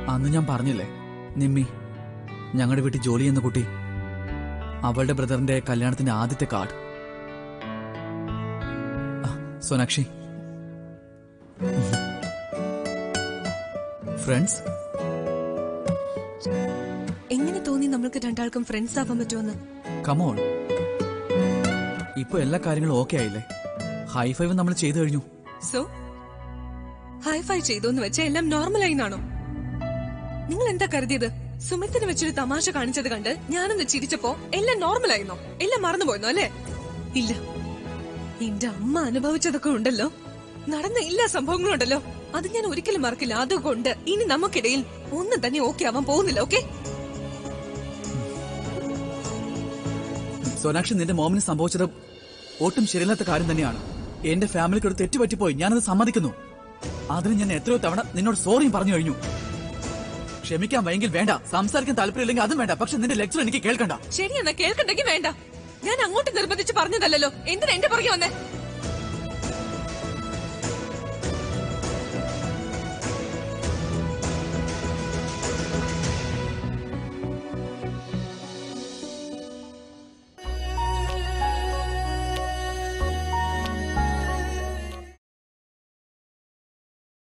അന്ന് ഞാൻ പറഞ്ഞില്ലേ നിമ്മി ഞങ്ങളുടെ വീട്ടിൽ ജോലി ചെയ്യുന്ന കുട്ടി അവളുടെ ബ്രദറിന്റെ കല്യാണത്തിന്റെ ആദ്യത്തെ കാർഡ് ആ, സോനാക്ഷി ഫ്രണ്ട്സ് എങ്ങനെ തോന്നി നമ്മൾക്ക് രണ്ടാൾക്കും ഫ്രണ്ട്സ് ആവാൻ പറ്റുമെന്ന് കമോൺ ഇപ്പൊ എല്ലാ കാര്യങ്ങളും ഓക്കെ ആയില്ലേ ഹൈ ഫൈവ് നമ്മൾ ചെയ്തു കഴിഞ്ഞു സോ ഹൈഫൈ ചെയ്തു എന്ന് വെച്ചാൽ എല്ലാം നോർമൽ ആയിന്നാണോ നിങ്ങൾ എന്താ കരുതിയത് സുമിത്തിന് വെച്ചൊരു തമാശ കാണിച്ചത് കണ്ട് ഞാനൊന്ന് ചിരിച്ചപ്പോ എല്ലാം നോർമൽ ആയിരുന്നോ എല്ലാം മറന്നുപോയെന്നോ അല്ലേ ഇല്ല എന്റെ അമ്മ അനുഭവിച്ചതൊക്കെ ഉണ്ടല്ലോ നടന്ന എല്ലാ സംഭവങ്ങളും ഉണ്ടല്ലോ അത് ഞാൻ ഒരിക്കലും മറക്കില്ല അതുകൊണ്ട് ഇനി നമുക്കിടയിൽ ഒന്നും തന്നെ ഓക്കെ ആവാൻ പോകുന്നില്ല ഓക്കെ സോനാക്ഷി നിന്റെ മോമിന് സംഭവിച്ചത് ഒട്ടും ശരിയല്ലാത്ത കാര്യം തന്നെയാണ് എന്റെ ഫാമിലിക്ക് ഒരു തെറ്റ് പറ്റിപ്പോയി ഞാനത് സമ്മതിക്കുന്നു അതിന് ഞാൻ എത്രയോ തവണ നിന്നോട് സോറിയും പറഞ്ഞു കഴിഞ്ഞു ക്ഷമിക്കാൻ വയ്യെങ്കിൽ വേണ്ട സംസാരിക്കാൻ താല്പര്യമില്ലെങ്കിൽ അതും വേണ്ട പക്ഷെ നിന്റെ ലെക്ചർ എനിക്ക് കേൾക്കണ്ട ശരിയെന്നാ കേൾക്കണ്ടെങ്കിൽ വേണ്ട ഞാൻ അങ്ങോട്ട് നിർബന്ധിച്ച് പറഞ്ഞതല്ലല്ലോ എന്തിനാ എന്റെ പുറകെ വന്നേ